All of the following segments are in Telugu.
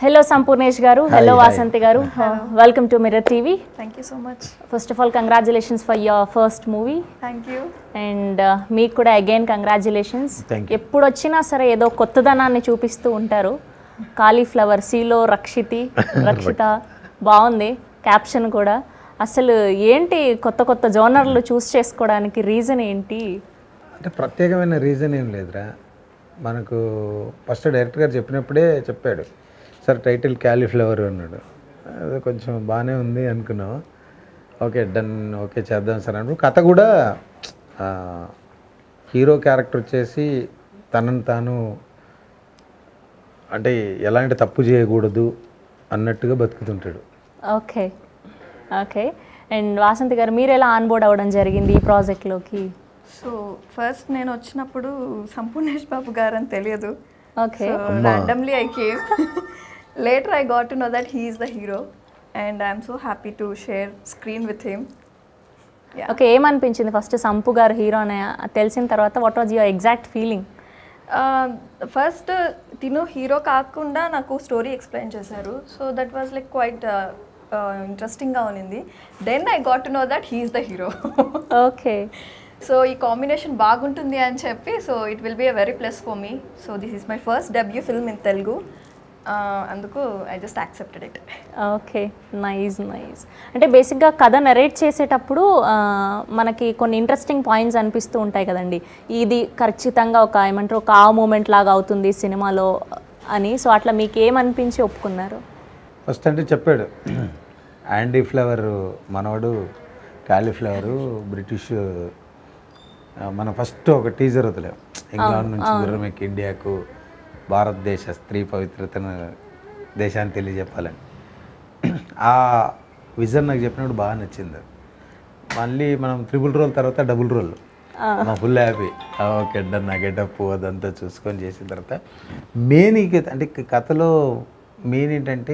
హలో సంపూర్ణేష్ గారు hello hi. Vasanthi garu welcome to Mirror TV thank you so much first of all congratulations for your first movie thank you and మీకు కూడా అగైన్ కంగ్రాచులేషన్స్ Thank you. ఎప్పుడు వచ్చినా సరే ఏదో కొత్తదనాన్ని చూపిస్తూ ఉంటారు కాలీఫ్లవర్ సీలో రక్షితి రక్షిత బాగుంది క్యాప్షన్ కూడా అసలు ఏంటి కొత్త కొత్త జోనర్లు చూస్ చేసుకోవడానికి రీజన్ ఏంటి అంటే ప్రత్యేకమైన రీజన్ ఏం లేదురా మనకు ఫస్ట్ డైరెక్టర్ గారు చెప్పినప్పుడే చెప్పాడు సార్ టైటిల్ క్యాలీఫ్లవర్ అన్నాడు అదే కొంచెం బాగానే ఉంది అనుకున్నాం ఓకే డన్ ఓకే చేద్దాం సార్ అన్నప్పుడు కథ కూడా ఆ, హీరో క్యారెక్టర్ వచ్చేసి తనను తాను అంటే ఎలాంటి తప్పు చేయకూడదు అన్నట్టుగా బతుకుతుంటాడు okay okay and Vasanthi garu మీరు ఎలా ఆన్బోర్డ్ అవ్వడం జరిగింది ఈ ప్రాజెక్ట్లోకి సో ఫస్ట్ నేను వచ్చినప్పుడు సంపూర్ణేష్ బాబు గారు అని తెలియదు okay randomly I came later I got to know that he is the hero and I'm so happy to share screen with him okay ఏమనిపించింది ఫస్ట్ సంపు గారు హీరో అని తెలిసిన తర్వాత what was your exact feeling first తిను హీరో కాకుండా నాకు స్టోరీ ఎక్స్ప్లెయిన్ చేశారు so that was like quite ఇంట్రెస్టింగ్గా ఉన్నింది then I got to know that he is the hero okay so ఈ కాంబినేషన్ బాగుంటుంది అని చెప్పి so it will be a very plus for me so this is my first debut film in Telugu అందుకు I just accepted it okay nice nice అంటే బేసిక్గా కథ నరేట్ చేసేటప్పుడు ఆ, మనకి కొన్ని ఇంట్రెస్టింగ్ పాయింట్స్ అనిపిస్తూ ఉంటాయి కదండి ఇది ఖచ్చితంగా ఒక ఏమంటారు ఒక ఆ మూమెంట్ లాగా అవుతుంది సినిమాలో అని సో అట్లా మీకు ఏమనిపించి ఒప్పుకున్నారు ఫస్ట్ అంటే చెప్పాడు యాండీ ఫ్లవర్ మనవాడు కాలీఫ్లవర్ బ్రిటిష్ ఆ, మనం ఫస్ట్ ఒక టీజర్ వదిలేం ఇంగ్లాండ్ నుంచి గుర్రం ఎక్కి ఇండియాకు భారతదేశ స్త్రీ పవిత్రతను దేశాన్ని తెలియజెప్పాలని ఆ విజన్ నాకు చెప్పినప్పుడు బాగా నచ్చింది అది. మళ్ళీ మనం త్రిబుల్ రోల్ తర్వాత డబుల్ రోల్ మా ఫుల్ హ్యాపీ ఓకే డన్ నా గెటప్ అదంతా చూసుకొని చేసిన తర్వాత మెయిన్ ఇక అంటే ఇక కథలో మెయిన్ ఏంటంటే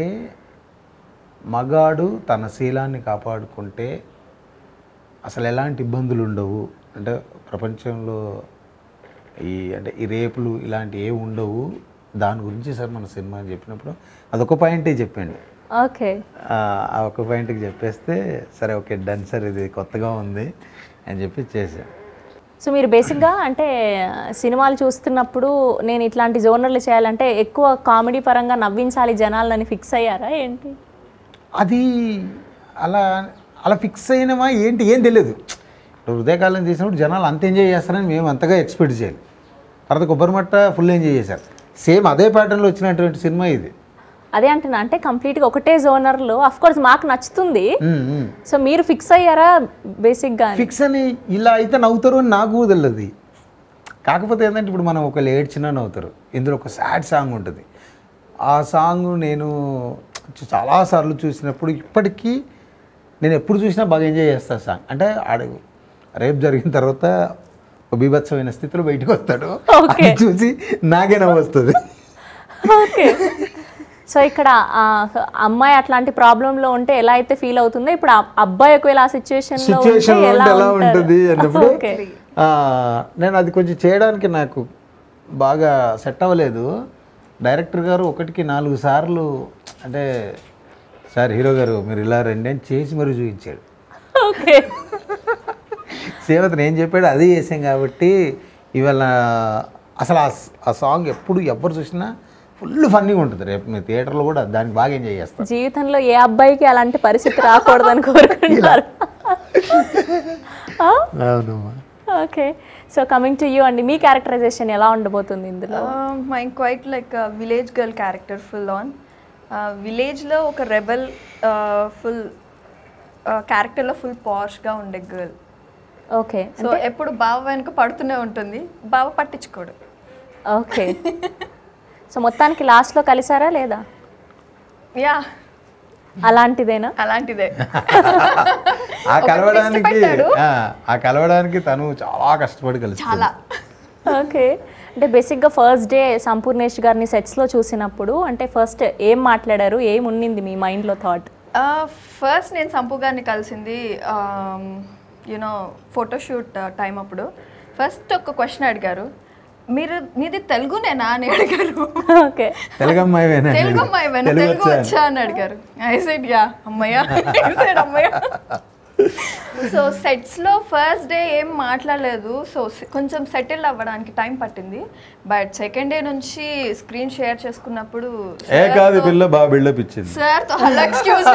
మగాడు తన శీలాన్ని కాపాడుకుంటే అసలు ఎలాంటి ఇబ్బందులు ఉండవు అంటే ప్రపంచంలో ఈ అంటే ఈ రేపులు ఇలాంటి ఏ ఉండవు దాని గురించి సార్ మన సినిమా అని చెప్పినప్పుడు అదొక పాయింటే చెప్పండి ఓకే ఆ ఆ ఒక పాయింట్కి చెప్పేస్తే సరే ఓకే డన్ సార్ ఇది కొత్తగా ఉంది అని చెప్పి చేశాను సో మీరు బేసిక్గా అంటే సినిమాలు చూస్తున్నప్పుడు నేను ఇట్లాంటి జోనర్లు చేయాలంటే ఎక్కువ కామెడీ పరంగా నవ్వించాలి జనాలని ఫిక్స్ అయ్యారా ఏంటి అది అలా అలా ఫిక్స్ అయినమా ఏంటి ఏం తెలియదు ఇప్పుడు హృదయకాలం చేసినప్పుడు జనాలు అంత ఎంజాయ్ చేస్తారని మేము అంతగా ఎక్స్పెక్ట్ చేయాలి తర్వాత కొబ్బరి మట్ట ఫుల్ ఎంజాయ్ చేశారు సేమ్ అదే ప్యాటర్న్లో వచ్చినటువంటి సినిమా ఇది అదే అంటున్నా అంటే కంప్లీట్గా ఒకటే జోనర్లో అఫ్ కోర్స్ మాకు నచ్చుతుంది మ్మ్, మ్మ్. సో మీరు ఫిక్స్ అయ్యారా బేసిక్గా ఫిక్స్ అని ఇలా అయితే నవ్వుతారు అని నాకు కూడా తెలియదు కాకపోతే ఏంటంటే ఇప్పుడు మనం ఒకళ్ళు ఏడ్చినా నవ్వుతారు ఇందులో ఒక సాడ్ సాంగ్ ఉంటుంది ఆ సాంగ్ నేను చాలాసార్లు చూసినప్పుడు ఇప్పటికీ నేను ఎప్పుడు చూసినా బాగా ఎంజాయ్ చేస్తాను సాంగ్ అంటే ఆడ రేపు జరిగిన తర్వాత ఒక బీభత్సమైన స్థితిలో బయటకు వస్తాడు Okay. అది చూసి నాకే నవ్వు వస్తుంది ఓకే సో ఇక్కడ ఆ అమ్మాయి అట్లాంటి ప్రాబ్లంలో ఉంటే ఎలా అయితే ఫీల్ అవుతుందో ఇప్పుడు ఆ అబ్బాయి ఒకవేళ ఆ సిచ్యువేషన్ లో ఉంటే సిచ్యువేషన్ ఎలా ఎలా ఉంటుంది అన్నప్పుడు ఓకే ఆ, నేను అది కొంచెం చేయడానికి నాకు బాగా సెట్ అవ్వలేదు డైరెక్టర్ గారు ఒకటికి నాలుగు సార్లు అంటే సార్ హీరో గారు మీరు ఇలా రండి అని చేసి మరి చూపించాడు ఓకే సేమ్ అతను ఏం చెప్పాడు అదే చేసాం కాబట్టి ఇవాళ అసలు ఆ స- ఆ సాంగ్ ఎప్పుడు ఎవరు చూసినా ఫుల్ ఫన్నీగా ఉంటుంది రేపు మీ థియేటర్లో కూడా దాన్ని బాగా ఎంజాయ్ చేస్తారు జీవితంలో ఏ అబ్బాయికి అలాంటి పరిస్థితి రాకూడదని కోరుకుంటారు అవునమ్మా okay so coming to you అండి మీ క్యారెక్టరైజేషన్ ఎలా ఉండబోతుంది ఇందులో my quite like village girl character full on విలేజ్లో ఒక రెబల్ ఫుల్ క్యారెక్టర్లో ఫుల్ పాష్గా ఉండే గర్ల్ ఓకే సో ఎప్పుడు బావ వెనుక పడుతూనే ఉంటుంది బావ పట్టించుకోడు ఓకే సో మొత్తానికి లాస్ట్లో కలిసారా లేదా యా అలాంటిదేనా అలాంటిదే ఆ ఒక కలవడానికి twist పెట్టాడు. ఆ, ఆ కలవడానికి తను చాలా కష్టపడి కలిసి చాలా ఓకే అంటే బేసిక్గా ఫస్ట్ డే సంపూర్ణేష్ గారిని సెట్స్లో చూసినప్పుడు అంటే ఫస్ట్ ఏం మాట్లాడారు ఏం ఉన్నింది మీ మైండ్లో థాట్ ఫస్ట్ నేను సంపు గారిని కలిసింది యూనో ఫోటోషూట్ టైం అప్పుడు ఫస్ట్ ఒక క్వశ్చన్ అడిగారు మీరు మీది తెలుగునేనా అని అడిగారు ఓకే తెలుగు అమ్మాయివేనా తెలుగు అమ్మాయి వెన తెలుగు తెలుగు వచ్చా? వచ్చా అని అడిగారు ఐ సైడ్ యా అమ్మయ్య I said అమ్మయ్య సో సెట్స్లో ఫస్ట్ డే ఏం మాట్లాడలేదు సో కొంచెం సెటిల్ అవ్వడానికి టైం పట్టింది బట్ సెకండ్ డే నుంచి స్క్రీన్ షేర్ చేసుకున్నప్పుడు ఏ కాదు పిల్ల బాగా బిల్డప్ ఇచ్చింది సార్ తో హలో ఎక్స్క్యూజ్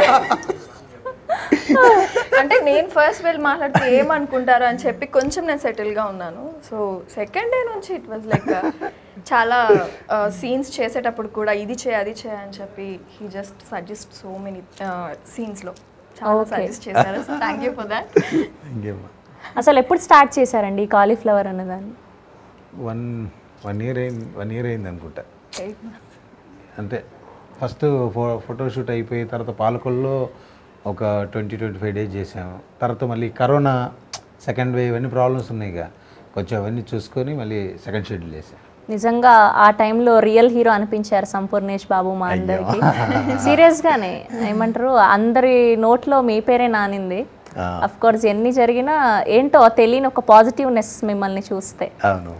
అంటే నేను ఫస్ట్ వెళ్ళి మాట్లాడితే ఏమనుకుంటారు అని చెప్పి కొంచెం నేను సెటిల్గా ఉన్నాను సో సెకండ్ డే నుంచి ఇట్ వాజ్ లైక్ చాలా సీన్స్ చేసేటప్పుడు కూడా ఇది చేయ అది చేయ అని చెప్పి he just suggest so many సీన్స్లో చాలా Okay. సజెస్ట్ చేశారు so thank you for that ఇంకేమ్మా అసలు ఎప్పుడు స్టార్ట్ చేశారండి ఈ కాలీఫ్లవర్ అన్నదాన్ని వన్ వన్ ఇయర్ అయింది వన్ ఇయర్ అయింది అనుకుంటా అంతే ఫస్ట్ ఫో ఫోటోషూట్ అయిపోయి తర్వాత పాలకొల్లో ఒక ట్వంటీ ట్వంటీ ఫైవ్ డేస్ చేసాము తర్వాత మళ్ళీ కరోనా సెకండ్ వేవ్ అన్ని ప్రాబ్లమ్స్ ఉన్నాయి ఇక కొంచెం అవన్నీ చూసుకొని మళ్ళీ సెకండ్ షెడ్యూల్ చేసాం నిజంగా ఆ టైంలో రియల్ హీరో అనిపించారు సంపూర్ణేష్ బాబు మా అందరికి సీరియస్ గానే ఏమంటారు అందరి నోట్లో మీ పేరే నానింది ఆ. అఫ్ కోర్స్ ఎన్ని జరిగినా ఏంటో తెలియని ఒక పాజిటివ్నెస్ మిమ్మల్ని చూస్తే అవును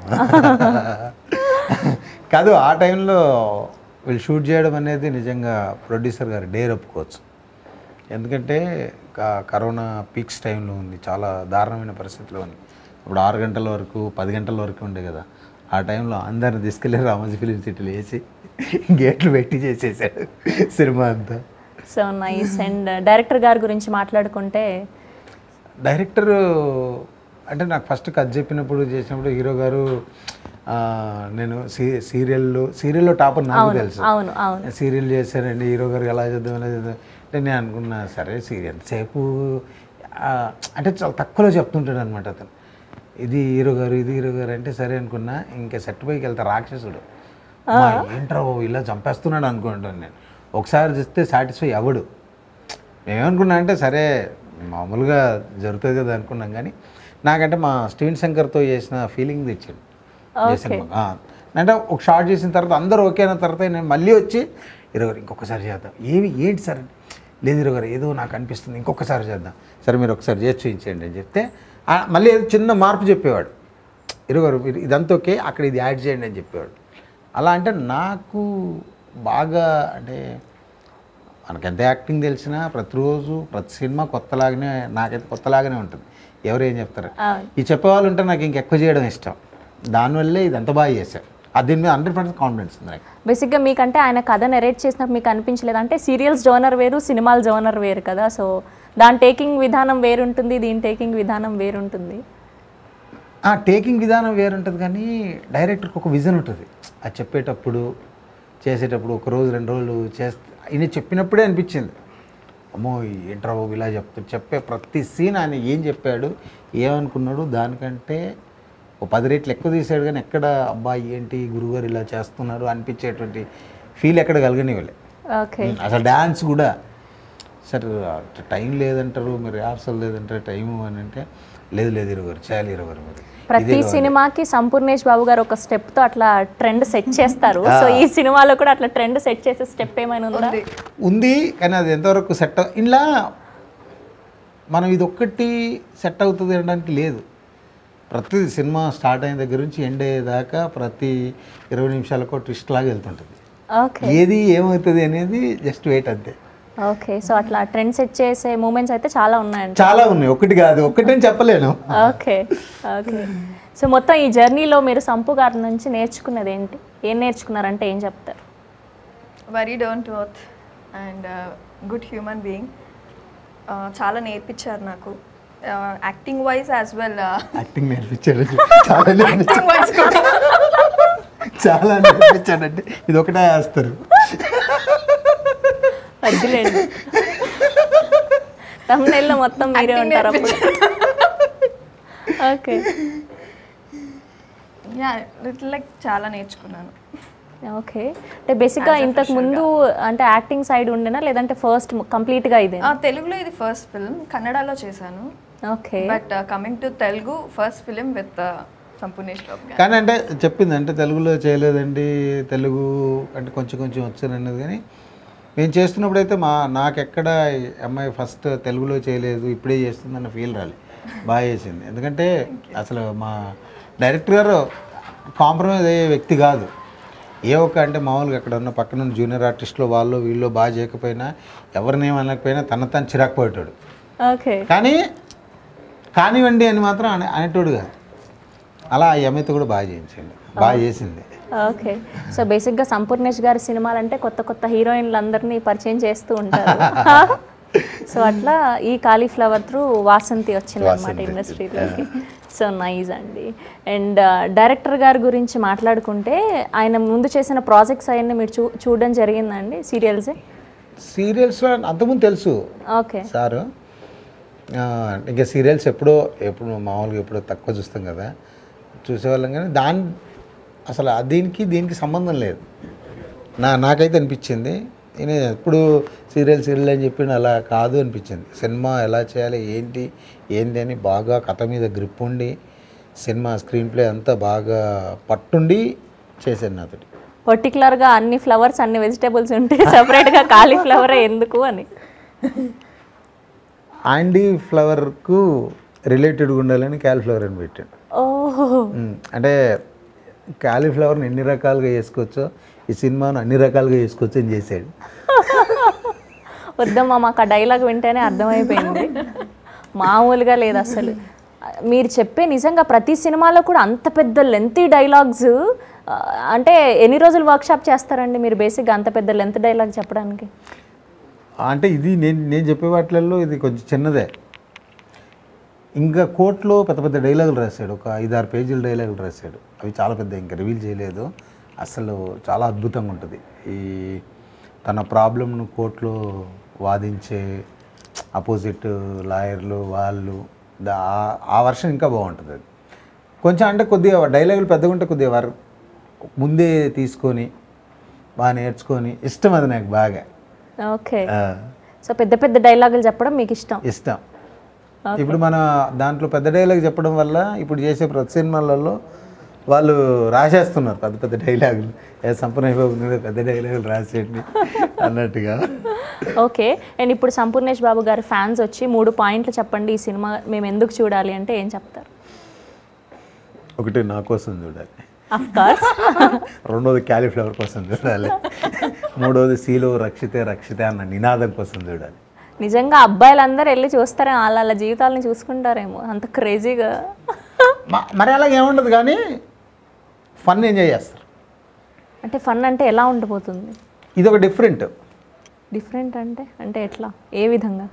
కాదు ఆ టైంలో వీళ్ళు షూట్ చేయడం అనేది నిజంగా ప్రొడ్యూసర్ గారు డేర్ ఒప్పుకోవచ్చు ఎందుకంటే క- కరోనా పీక్స్ టైంలో ఉంది చాలా దారుణమైన పరిస్థితిలో ఉంది ఇప్పుడు ఆరు గంటల వరకు పది గంటల వరకు ఉండే కదా ఆ టైంలో అందరిని తీసుకెళ్ళి రామోజీ ఫిలిం సిటీలో వేసి గేట్లు పెట్టి చేసేసాడు సినిమా అంతా సో నైస్ అండ్ డైరెక్టర్ గారి గురించి మాట్లాడుకుంటే డైరెక్టర్ అంటే నాకు ఫస్ట్ కథ చెప్పినప్పుడు చేసినప్పుడు హీరో గారు ఆ, నేను సీ సీరియల్లో సీరియల్లో టాపర్ నాకు తెలుసు అవును అవును సీరియల్ చేశారండి హీరో గారు ఎలా చేద్దాం ఎలా చేద్దాం అంటే నేను అనుకున్నా సరే సీరియల్ ఎంతసేపు ఆ, అంటే చాలా తక్కువలో చెప్తుంటాడు అనమాట అతను ఇది హీరో గారు ఇది హీరో గారు అంటే సరే అనుకున్నా ఇంకా సెట్ పైకి వెళ్తా రాక్షసుడు అమ్మా, ఏంట్రా బాబు ఇలా చంపేస్తున్నాడు అనుకుంటాను నేను ఒకసారి చూస్తే సాటిస్ఫై అవ్వడు మేమేమనుకున్నా అంటే సరే మామూలుగా జరుగుతుంది కదా అనుకున్నాం కానీ నాకంటే మా స్టీవెన్ శంకర్తో చేసిన ఫీలింగ్ తెచ్చాడు చేసిన ఆ, అంటే ఒక షార్ట్ చేసిన తర్వాత అందరూ ఓకే అయిన తర్వాత నేను మళ్ళీ వచ్చి ఇరవై ఇంకొకసారి చేద్దాం ఏమి ఏంటి సార్ అంటే, లేదు ఇరవై ఏదో నాకు అనిపిస్తుంది ఇంకొకసారి చేద్దాం సరే మీరు ఒకసారి చేసి చూపించండి అని చెప్తే ఆ, మళ్ళీ ఏదో చిన్న మార్పు చెప్పేవాడు ఇరవై మీరు ఇదంతా ఓకే అక్కడ ఇది యాడ్ చేయండి అని చెప్పేవాడు అలా అంటే నాకు బాగా అంటే మనకి ఎంత యాక్టింగ్ తెలిసినా ప్రతిరోజు ప్రతి సినిమా కొత్తలాగానే నాకైతే కొత్తలాగానే ఉంటుంది ఎవరు ఏం చెప్తారు అవును. ఈ చెప్పేవాళ్ళు ఉంటే నాకు ఇంకెక్కువ చేయడం ఇష్టం దానివల్లే ఇది ఎంత బాగా చేశారు అది దీని మీద హండ్రెడ్ పర్సెంట్ కాన్ఫిడెన్స్ ఉంది నాకు బేసిక్గా మీకంటే ఆయన కథ నెరేట్ చేసినప్పుడు మీకు అనిపించలేదు అంటే సీరియల్స్ జోనర్ వేరు సినిమాల జోనర్ వేరు కదా సో దాని టేకింగ్ విధానం వేరుంటుంది దీని టేకింగ్ విధానం వేరుంటుంది ఆ టేకింగ్ విధానం వేరుంటుంది కానీ డైరెక్టర్కి ఒక విజన్ ఉంటుంది అది చెప్పేటప్పుడు చేసేటప్పుడు ఒక రోజు రెండు రోజులు చేస్తే ఆయన చెప్పినప్పుడే అనిపించింది అమ్మో ఏంట్రా బాబు ఇలా చెప్తాడు చెప్పే ప్రతి సీన్ ఆయన ఏం చెప్పాడు ఏమనుకున్నాడు దానికంటే ఒక పది రేట్లు ఎక్కువ తీసాడు కానీ ఎక్కడ అబ్బాయి ఏంటి గురుగారు ఇలా చేస్తున్నారు అనిపించేటువంటి ఫీల్ ఎక్కడ కలగనివ్వలే ఓకే అసలు డ్యాన్స్ కూడా సార్ టైం లేదంటారు మీరు రిహార్సల్ లేదంటారు టైము అని అంటే లేదు లేదు ఇరవరు చేయాలి ఇరవరు మరి ప్రతి సినిమాకి సంపూర్ణేష్ బాబు గారు ఒక స్టెప్ తో అట్లా ట్రెండ్ సెట్ చేస్తారు సో ఈ సినిమాలో కూడా అట్లా ట్రెండ్ సెట్ చేసే స్టెప్ ఏమైనా ఉందా ఉంది కానీ అది ఎంతవరకు సెట్ ఇలా మనం ఇది ఒక్కటి సెట్ అవుతుంది అనడానికి లేదు ప్రతి సినిమా స్టార్ట్ అయిన దగ్గర నుంచి ఎండ్ అయ్యేదాకా ప్రతి ఇరవై నిమిషాలకు ట్విస్ట్ లాగా వెళ్తుంటుంది ఓకే ఏది ఏమవుతుంది అనేది జస్ట్ వెయిట్ అంతే ఓకే సో అట్లా ట్రెండ్ సెట్ చేసే మూమెంట్స్ అయితే చాలా ఉన్నాయండి చాలా ఉన్నాయి ఒకటి కాదు ఒక్కటని చెప్పలేను ఓకే ఓకే సో మొత్తం ఈ జర్నీలో మీరు సంపు గారి నుంచి నేర్చుకున్నది ఏంటి ఏం నేర్చుకున్నారంటే ఏం చెప్తారు very down to earth and good human being చాలా నేర్పించారు నాకు acting wise as well acting నేర్పించాడు చాలా నేర్పించాడు యాక్టింగ్ వైజ్ కూడా చాలా నేర్పించాడంటే ఇది ఒకటే వేస్తారు వద్దులేండి తమిళలో మొత్తం మీరే Acting ఉంటారు అప్పుడు ఓకే యా లైక్ చాలా నేర్చుకున్నాను ఓకే అంటే బేసిక్గా ఇంతకు ముందు అంటే యాక్టింగ్ సైడ్ ఉండేనా లేదంటే ఫస్ట్ కంప్లీట్గా ఇదే ఆ, తెలుగులో ఇది ఫస్ట్ ఫిల్మ్ కన్నడలో చేశాను okay but coming to Telugu first film with Sampoornesh Babu garu కానీ అంటే చెప్పింది అంటే తెలుగులో చేయలేదండి తెలుగు అంటే కొంచెం కొంచెం వచ్చానన్నది కానీ మేము చేస్తున్నప్పుడు అయితే మా నాకెక్కడ ఈ అమ్మాయి ఫస్ట్ తెలుగులో చేయలేదు ఇప్పుడే చేస్తుందన్న ఫీల్ రాలి బాగా చేసింది ఎందుకంటే అసలు మా డైరెక్టర్ గారు కాంప్రమైజ్ అయ్యే వ్యక్తి కాదు ఏ ఒక్క అంటే మామూలుగా అక్కడ ఉన్న పక్కన ఉన్న జూనియర్ ఆర్టిస్టులు వాళ్ళు వీళ్ళు బాగా చేయకపోయినా ఎవరిని ఏమనకపోయినా తన తను చిరాకు పోయేటాడు ఓకే కానీ కానివ్వండి అని మాత్రం అనే అనేటోడు కాదు అలా ఆ అమ్మాయితో కూడా బాగా చేయించండి బాగా చేసింది ఓకే సో బేసిక్గా సంపూర్ణేష్ గారి సినిమాలు అంటే కొత్త కొత్త హీరోయిన్లు అందరినీ పరిచయం చేస్తూ ఉంటారు సో అట్లా ఈ కాలీఫ్లవర్ త్రూ వాసంతి వచ్చింది అనమాట ఇండస్ట్రీలోకి సో నైస్ అండి అండ్ డైరెక్టర్ గారి గురించి మాట్లాడుకుంటే ఆయన ముందు చేసిన ప్రాజెక్ట్స్ అవన్నీ మీరు చూ చూడడం జరిగిందండి సీరియల్సే సీరియల్స్లో అంతకుముందు తెలుసు ఓకే సారు ఆ, ఇంకా సీరియల్స్ ఎప్పుడో ఎప్పుడు మామూలుగా ఎప్పుడో తక్కువ చూస్తాం కదా చూసేవాళ్ళం కానీ దాని అసలు ఆ దీనికి దీనికి సంబంధం లేదు నా నాకైతే అనిపించింది నేను ఎప్పుడు సీరియల్ సీరియల్ అని చెప్పి అలా కాదు అనిపించింది సినిమా ఎలా చేయాలి ఏంటి ఏంటి అని బాగా కథ మీద గ్రిప్ ఉండి సినిమా స్క్రీన్ ప్లే అంతా బాగా పట్టుండి చేశాను నాతోటి పర్టికులర్గా అన్ని ఫ్లవర్స్ అన్ని వెజిటేబుల్స్ ఉంటే సపరేట్గా కాలీఫ్లవరే ఎందుకు అని ఆండీ ఫ్లవర్కు రిలేటెడ్గా ఉండాలని క్యాలిఫ్లవర్ అని పెట్టాను ఓహో మ్మ్. అంటే కాలీఫ్లవర్ని ఎన్ని రకాలుగా చేసుకోవచ్చో ఈ సినిమాను అన్ని రకాలుగా చేసుకోవచ్చు అని చేశాడు వద్దమ్మా మాకు ఆ డైలాగ్ వింటేనే అర్థమైపోయింది మామూలుగా లేదు అసలు మీరు చెప్పే నిజంగా ప్రతి సినిమాలో కూడా అంత పెద్ద లెంతీ డైలాగ్స్ అంటే ఎన్ని రోజులు వర్క్షాప్ చేస్తారండి మీరు బేసిక్గా అంత పెద్ద లెంత్ డైలాగ్ చెప్పడానికి అంటే ఇది నేను నేను చెప్పే వాటిలలో ఇది కొంచెం చిన్నదే ఇంకా కోర్టులో పెద్ద పెద్ద డైలాగులు రాశాడు ఒక ఐదారు పేజీల డైలాగులు రాశాడు అవి చాలా పెద్ద ఇంకా రివీల్ చేయలేదు అసలు చాలా అద్భుతంగా ఉంటుంది ఈ తన ప్రాబ్లంను కోర్టులో వాదించే అపోజిట్ లాయర్లు వాళ్ళు దా- ఆ- ఆ వర్షన్ ఇంకా బాగుంటుంది అది కొంచెం అంటే కొద్దిగా డైలాగులు పెద్దగా ఉంటే కొద్దిగా వారు ముందే తీసుకొని బాగా నేర్చుకొని ఇష్టం అది నాకు బాగా ఓకే ఆ, సో పెద్ద పెద్ద డైలాగులు చెప్పడం మీకు ఇష్టం ఇష్టం ఇప్పుడు మన దాంట్లో పెద్ద డైలాగ్ చెప్పడం వల్ల ఇప్పుడు చేసే ప్రతి సినిమాలలో వాళ్ళు రాసేస్తున్నారు పెద్ద పెద్ద డైలాగులు ఏ సంపూర్ణ బాబు నువ్వే పెద్ద డైలాగులు రాసేయండి అన్నట్టుగా ఓకే అండ్ ఇప్పుడు సంపూర్ణేష్ బాబు గారి ఫ్యాన్స్ వచ్చి మూడు పాయింట్లు చెప్పండి ఈ సినిమా మేము ఎందుకు చూడాలి అంటే ఏం చెప్తారు ఒకటి నా కోసం చూడాలి అఫ్ కోర్స్ రెండోది క్యాలీఫ్లవర్ కోసం చూడాలి మూడోది సీలో రక్షితే రక్షితే అన్న నినాదం కోసం చూడాలి నిజంగా అబ్బాయిలందరూ వెళ్ళి చూస్తారేమో వాళ్ళ వాళ్ళ జీవితాలను చూసుకుంటారేమో అంత క్రేజీగా మ- మరి అలాగే ఏముండదు కానీ ఫన్ ఎంజాయ్ చేస్తారు అంటే ఫన్ అంటే ఎలా ఉండిపోతుంది ఇది ఒక డిఫరెంట్ డిఫరెంట్ అంటే అంటే ఎట్లా ఏ విధంగా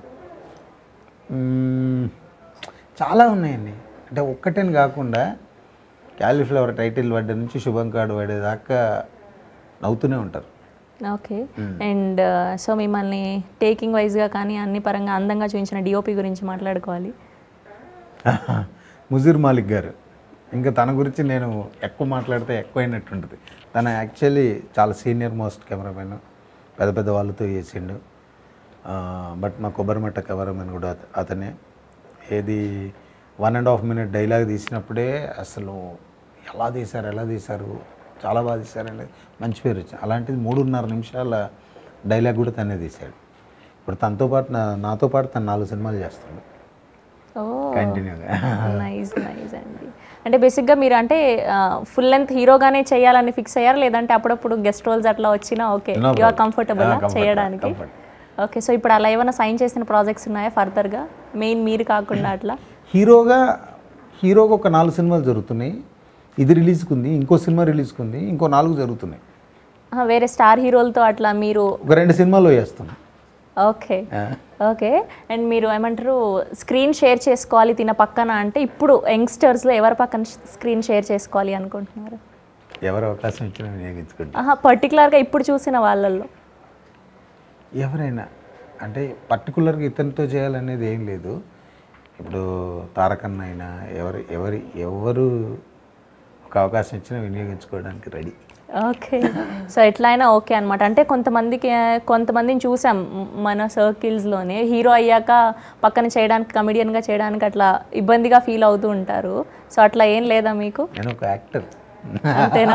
మ్మ్. చాలా ఉన్నాయండి అంటే ఒక్కటని కాకుండా క్యాలీఫ్లవర్ టైటిల్ పడ్డ నుంచి శుభం కార్డు పడేదాకా నవ్వుతూనే ఉంటారు ఓకే అండ్ సో మిమ్మల్ని టేకింగ్ వైజ్గా కానీ అన్ని పరంగా అందంగా చూపించిన డిఓపి గురించి మాట్లాడుకోవాలి ముజీర్ మాలిక్ గారు ఇంకా తన గురించి నేను ఎక్కువ మాట్లాడితే ఎక్కువైనట్టు ఉంటుంది తన యాక్చువల్లీ చాలా సీనియర్ మోస్ట్ కెమెరామెన్ పెద్ద పెద్ద వాళ్ళతో చేసిండు బట్ మా కొబ్బరిమట్ట కెమెరామెన్ కూడా అత- అతనే ఏది one and half minute dialogue తీసినప్పుడే అసలు ఎలా తీశారు ఎలా తీశారు చాలా బాగా తీశారండి మంచి పేరు వచ్చింది అలాంటిది మూడున్నర నిమిషాల డైలాగ్ కూడా తనే తీశాడు ఇప్పుడు తనతో పాటు నా నాతో పాటు తను నాలుగు సినిమాలు చేస్తాడు ఓ కంటిన్యూగా నైస్ నైస్ అండి అంటే బేసిక్గా మీరు అంటే ఫుల్ లెంత్ హీరోగానే చేయాలని ఫిక్స్ అయ్యారు లేదంటే అప్పుడప్పుడు గెస్ట్ రోల్స్ అట్లా వచ్చినా okay No you are problem. Comfortable Ah, comfort, చేయడానికి comfort. ఓకే సో ఇప్పుడు అలా ఏమైనా సైన్ చేసిన ప్రాజెక్ట్స్ ఉన్నాయా ఫర్దర్గా మెయిన్ మీరు కాకుండా అట్లా హీరోగా హీరోగా ఒక నాలుగు సినిమాలు జరుగుతున్నాయి ఇది రిలీజ్కి ఉంది ఇంకో సినిమా రిలీజ్కి ఉంది ఇంకో నాలుగు జరుగుతున్నాయి ఆహా, వేరే స్టార్ హీరోలతో అట్లా మీరు ఒక రెండు సినిమాలు వేస్తున్నాం ఓకే ఓకే అండ్ మీరు ఏమంటారు స్క్రీన్ షేర్ చేసుకోవాలి తిన పక్కన అంటే ఇప్పుడు యంగ్స్టర్స్లో ఎవరి పక్కన స్క్రీన్ షేర్ చేసుకోవాలి అనుకుంటున్నారు ఎవరు అవకాశం ఇచ్చినా వినియోగించుకుంటాం ఆహా పర్టికులర్గా ఇప్పుడు చూసిన వాళ్ళల్లో ఎవరైనా అంటే పర్టికులర్గా ఇతనితో చేయాలనేది ఏం లేదు ఇప్పుడు తారకన్న అయినా ఎవరు ఎవరి ఎవరు ఒక అవకాశం ఇచ్చినా వినియోగించుకోవడానికి రెడీ ఓకే సో ఎట్లా అయినా ఓకే అనమాట అంటే కొంతమందికి కొంతమందిని చూసాం మ్, మన సర్కిల్స్లోనే హీరో అయ్యాక పక్కన చేయడానికి కమెడియన్గా చేయడానికి అట్లా ఇబ్బందిగా ఫీల్ అవుతూ ఉంటారు సో అట్లా ఏం లేదా మీకు నేను ఒక యాక్టర్ అంతేనా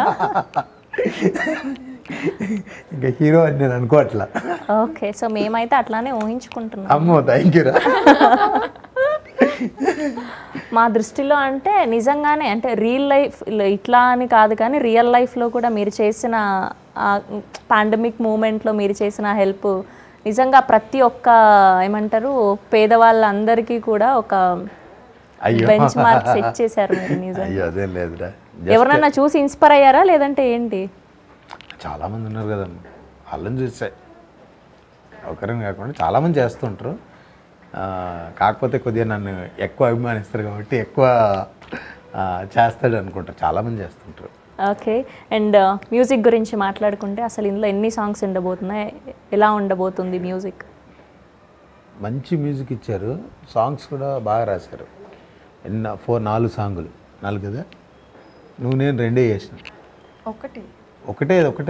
ఇంకా హీరో అని నేను అనుకోవట్లా ఓకే సో మేమైతే అట్లానే ఊహించుకుంటున్నాం అమ్మో థ్యాంక్ యూ రా మా దృష్టిలో అంటే నిజంగానే అంటే రియల్ లైఫ్ ఇట్లా అని కాదు కానీ రియల్ లైఫ్లో కూడా మీరు చేసిన పాండమిక్ మూమెంట్లో మీరు చేసిన హెల్ప్ నిజంగా ప్రతి ఒక్క ఏమంటారు పేదవాళ్ళందరికీ కూడా ఒక అయ్యో బెంచ్ మార్క్ సెట్ చేశారు మీరు నిజంగా అయ్యో అదేం లేదురా ఎవరన్నా చూసి ఇన్స్పైర్ అయ్యారా లేదంటే ఏంటి చాలామంది ఉన్నారు కదండి వాళ్ళని చూసే ఒకరిని కాకుండా చాలామంది చేస్తుంటారు ఆ, కాకపోతే కొద్దిగా నన్ను ఎక్కువ అభిమానిస్తారు కాబట్టి ఎక్కువ ఆ, చేస్తాడు అనుకుంటారు చాలామంది చేస్తుంటారు ఓకే అండ్ మ్యూజిక్ గురించి మాట్లాడుకుంటే అసలు ఇందులో ఎన్ని సాంగ్స్ ఉండబోతున్నాయి ఎలా ఉండబోతుంది మ్యూజిక్ మంచి మ్యూజిక్ ఇచ్చారు సాంగ్స్ కూడా బాగా రాశారు ఎన్న ఫోర్ నాలుగు సాంగులు నాలుగు కదా నువ్వు నేను రెండే చేసిన ఒకటి ఒకటే ఒకటే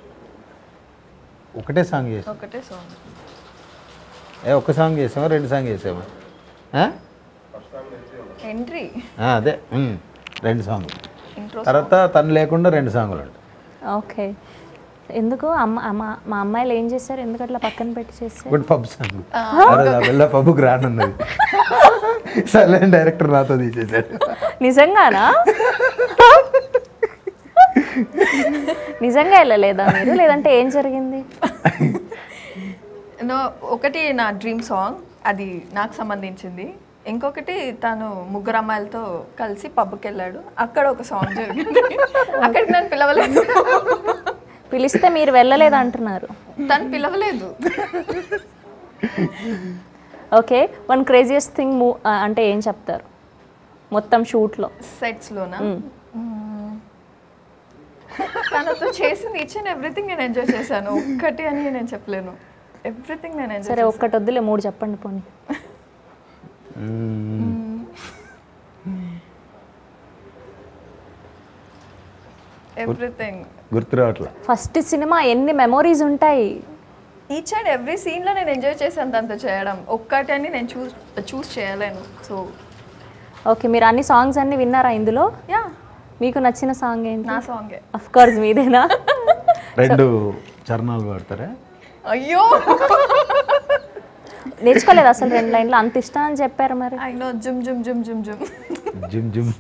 ఒకటే సాంగ్ చేసాం ఒకటే సాంగ్ ఏ ఒక్క సాంగ్ చేసామా రెండు సాంగ్ చేసామా ఆ? ఎంట్రీ ఆ, అదే ఉమ్, రెండు సాంగులు ఇంట్రో తర్వాత తను లేకుండా రెండు సాంగులు ఉంటాయి ఓకే ఎందుకు అమ్మ అమ్మ మా అమ్మాయిలు ఏం చేశారు ఎందుకు అట్లా పక్కన పెట్టి చేస్తారు ఒకటి పబ్ సాంగ్ వెళ్ళ పబ్కి రానున్నది సైలెంట్ డైరెక్టర్ నాతో తీసేసాడు నిజంగానా నిజంగా వెళ్ళలేదా మీరు లేదంటే ఏం జరిగింది నో ఒకటి నా డ్రీమ్ సాంగ్ అది నాకు సంబంధించింది ఇంకొకటి తను ముగ్గురు అమ్మాయిలతో కలిసి పబ్కి వెళ్ళాడు అక్కడ ఒక సాంగ్ జరిగింది అక్కడికి నన్ను పిలవలేదు పిలిస్తే మీరు వెళ్ళలేదు అంటున్నారు తను పిలవలేదు ఓకే వన్ క్రేజియస్ట్ థింగ్ మూ అంటే ఏం చెప్తారు మొత్తం షూట్లో సెట్స్లోనా తనతో చేసింది ఈచ్ అండ్ ఎవ్రీథింగ్ నేను ఎంజాయ్ చేశాను ఒక్కటి అని నేను చెప్పలేను ఎవ్రీథింగ్ నేను ఎంజాయ్ సరే ఒక్కటి వద్దులే మూడు చెప్పండి పోనీ ఎవ్రీథింగ్ గుర్తు రావట్లా ఫస్ట్ సినిమా ఎన్ని మెమొరీస్ ఉంటాయి ఈచ్ అండ్ ఎవ్రీ సీన్లో నేను ఎంజాయ్ చేశాను తనతో చేయడం ఒక్కటి అని నేను చూస్ చూస్ చేయలేను సో ఓకే మీరు అన్ని సాంగ్స్ అన్ని విన్నారా ఇందులో యా మీకు నచ్చిన సాంగ్ ఏంటి నా సాంగే అఫ్ కోర్స్ మీదేనా రెండు చరణాలు పాడతారా అయ్యో నేర్చుకోలేదు అసలు రెండు లైన్లు అంత ఇష్టం అని చెప్పారు మరి ఐ నో జుమ్ జుమ్ జుమ్ జుమ్ జుమ్ జిమ్ జిమ్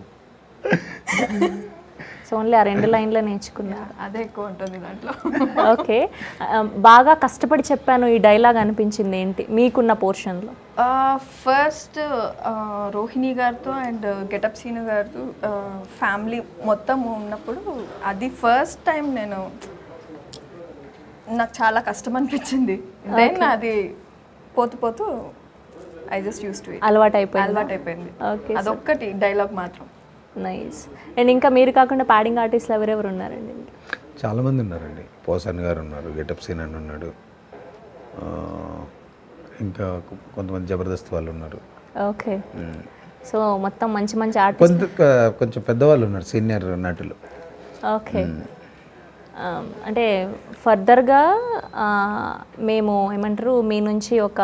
సో ఓన్లీ ఆ రెండు లైన్లో నేర్చుకున్నారు అదే ఎక్కువ ఉంటుంది దాంట్లో ఓకే ఆ, బాగా కష్టపడి చెప్పాను ఈ డైలాగ్ అనిపించింది ఏంటి మీకున్న పోర్షన్లో ఫస్ట్ రోహిణి గారితో అండ్ గెటప్ సీను గారితో ఫ్యామిలీ మొత్తం ఉన్నప్పుడు అది ఫస్ట్ టైం నేను నాకు చాలా కష్టం అనిపించింది దెన్ అది పోతూ పోతూ ఐ జస్ట్ యూస్ టు అలవాటు అయిపోయింది అలవాటు అయిపోయింది ఓకే అదొక్కటి డైలాగ్ మాత్రం నైస్ అండ్ ఇంకా మీరు కాకుండా ప్యాడింగ్ ఆర్టిస్ట్లు ఎవరెవరు ఉన్నారండి చాలామంది ఉన్నారండి పోసన్ గారు ఉన్నారు గెటప్ సీన్ అని ఉన్నాడు ఆ, ఇంకా కొ- కొంతమంది జబర్దస్త్ వాళ్ళు ఉన్నారు ఓకే మ్మ్. సో మొత్తం మంచి మంచి ఆర్టిస్ట్ కొంత క- కొంచెం పెద్దవాళ్ళు ఉన్నారు సీనియర్ నటులు ఓకే అంటే ఫర్దర్గా మేము ఏమంటారు మీ నుంచి ఒక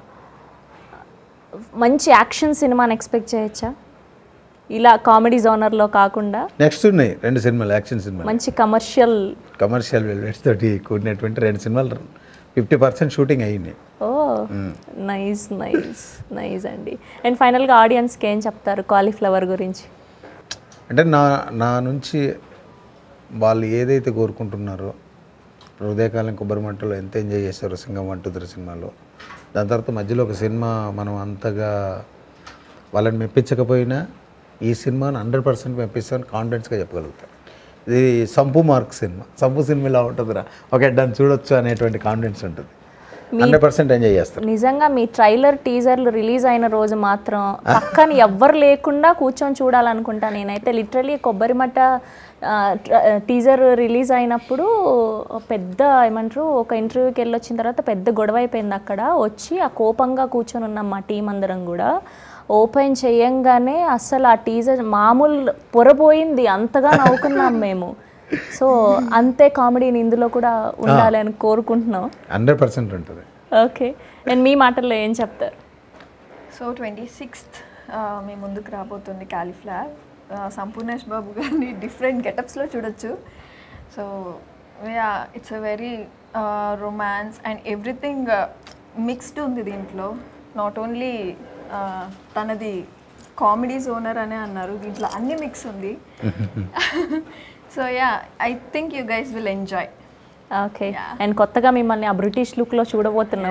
మంచి యాక్షన్ సినిమాని ఎక్స్పెక్ట్ చేయొచ్చా ఇలా కామెడీ జోనర్లో కాకుండా నెక్స్ట్ ఉన్నాయి రెండు సినిమాలు యాక్షన్ సినిమాలు మంచి కమర్షియల్ కమర్షియల్ వెల్వెట్స్ తోటి కూడినటువంటి రెండు సినిమాలు ఫిఫ్టీ పర్సెంట్ షూటింగ్ అయ్యింది ఓ నైస్ నైస్ నైస్ అండి అండ్ ఫైనల్గా ఆడియన్స్కి ఏం చెప్తారు కాలీఫ్లవర్ గురించి అంటే నా నా నుంచి వాళ్ళు ఏదైతే కోరుకుంటున్నారో హృదయకాలం కొబ్బరి మంటలో ఎంత ఎంజాయ్ చేశారో సింగం వన్ టూ త్రీ సినిమాలో దాని తర్వాత మధ్యలో ఒక సినిమా మనం అంతగా వాళ్ళని మెప్పించకపోయినా ఈ సినిమాని హండ్రెడ్ పర్సెంట్ మెప్పిస్తామని కాన్ఫిడెన్స్గా చెప్పగలుగుతాం ఇది సంపు మార్క్ సినిమా సంపు సినిమా ఇలా ఉంటుందిరా ఓకే దాన్ని చూడొచ్చు అనేటువంటి కాన్ఫిడెన్స్ ఉంటుంది హండ్రెడ్ పర్సెంట్ ఎంజాయ్ చేస్తారు నిజంగా మీ ట్రైలర్ టీజర్లు రిలీజ్ అయిన రోజు మాత్రం పక్కన ఎవ్వరు లేకుండా కూర్చొని చూడాలనుకుంటా నేనైతే లిటరలీ కొబ్బరిమట్ట టీజర్ రిలీజ్ అయినప్పుడు పెద్ద ఏమంటారు ఒక ఇంటర్వ్యూకి వెళ్ళి వచ్చిన తర్వాత పెద్ద గొడవ అయిపోయింది అక్కడ వచ్చి ఆ కోపంగా కూర్చొని ఉన్నాం మా టీం అందరం కూడా ఓపెన్ చేయంగానే అస్సలు ఆ టీజర్ మామూలు పొరపోయింది అంతగా నవ్వుకున్నాం మేము సో అంతే కామెడీని ఇందులో కూడా ఉండాలి అని కోరుకుంటున్నాం హండ్రెడ్ పర్సెంట్ ఉంటుంది ఓకే అండ్ మీ మాటల్లో ఏం చెప్తారు సో ట్వంటీ సిక్స్త్ మీ ముందుకు రాబోతుంది క్యాలీఫ్లవర్ సంపూర్ణేష్ బాబు గారిని డిఫరెంట్ గెటప్స్లో చూడొచ్చు so yeah it's a very romance and everything mixed ఉంది దీంట్లో నాట్ ఓన్లీ తనది కామెడీ జోనర్ అనే అన్నారు దీంట్లో అన్ని మిక్స్ ఉంది so yeah I think you guys will enjoy okay and కొత్తగా మిమ్మల్ని ఆ బ్రిటిష్ లుక్లో చూడబోతున్నాం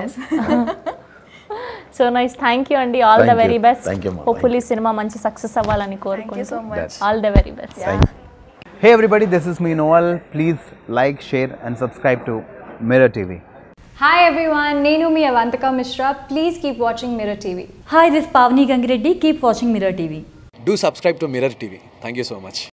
సో నైస్ థ్యాంక్ యూ అండి all the Thank you. Very best Thank you, ma. Hopefully సినిమా మంచి సక్సెస్ అవ్వాలని థ్యాంక్ యూ సో కోరుకుంటూ much all the very best Hey everybody, this is me Noel. Please like, share, and subscribe to Mirror TV. Hi everyone, Nenu mi Avantika Mishra. Please keep watching Mirror TV. Hi, this is Pavni Gangireddy. Keep watching Mirror TV. Do subscribe to Mirror TV. Thank you so much.